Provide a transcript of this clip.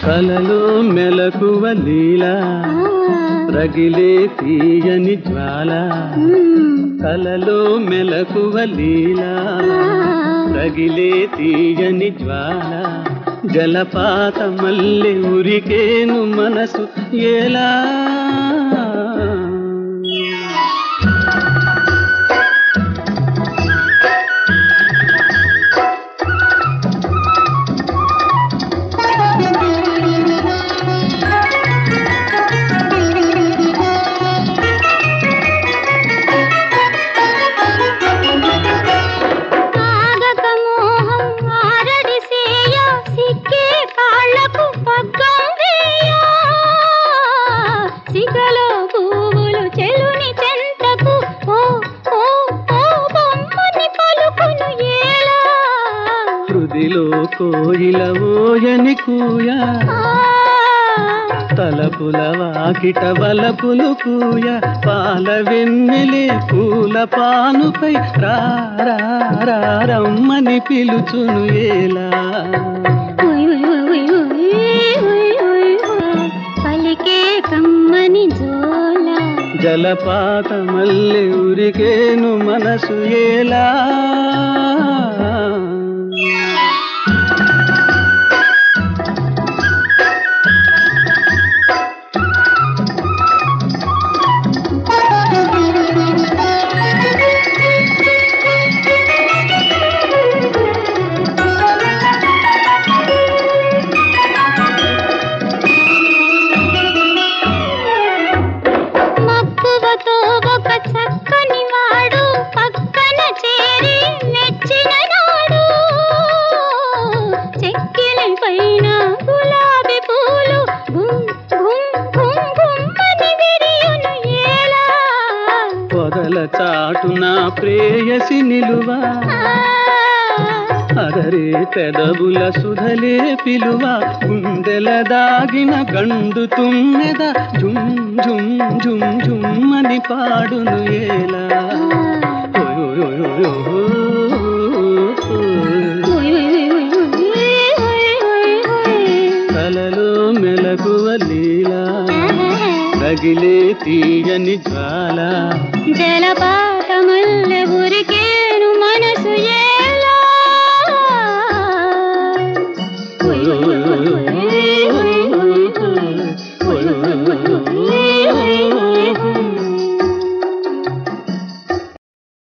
కలలో మెలకువ లీలా రగిలే తీయని జ్వాల కలలో మెలకువ లీలా రగిలే తీయని జ్వాల జలపాత మల్లె ఉరికేను మనసు ఎలా ఆగక మోహం ఆరడిసేయ సిక్కే కాళ్ళకు పగ్గం వేయ సిగలో పువ్వులు చెలుని చెంతకు ఓ ఓ ఓ బొమ్మని పలుకును ఏలా హృదిలో కోయిల ఓయని కూయా ఆ, తలపుల వాకిట వలపులు కూయ పాల వెన్నెలే పూల పానుపై రా రా రా రమ్మని పిలుచును ఏలా ఉయ్ ఉయ్ ఉయ్ ఉయ్ ఉయ్ ఉయ్ ఉయ్. పలికే కమ్మని జోలా జలపాత మల్లె ఉరికేను మనసు ఏలా మక్కువతో ఒక చక్కని వాడు పక్కన చేరి మెచ్చిన నాడు చెక్కిలి పైన గులాబీ పూలు గుమ్ గుమ్ గుమ్ గుమ్మని విరియును ఏలా పొదల చాటున ప్రేయసి నిలువా ఆ, అదరే పెదవుల సుధలే పిలువ గుండెల దాగిన గండు తుమ్మెద జుమ్ జుమ్ జుమ్ జుమ్మని పాడును ఏలా ఓయ్ ఓయ్ ఓయ్ ఓయ్ ఓయ్. ఉయ్ ఉయ్ ఉయ్ ఉయ్ ఉయ్ ఉయ్ ఉయ్. కలలో మెలకువ లీలా రగిలే తీయని జ్వాల జలపా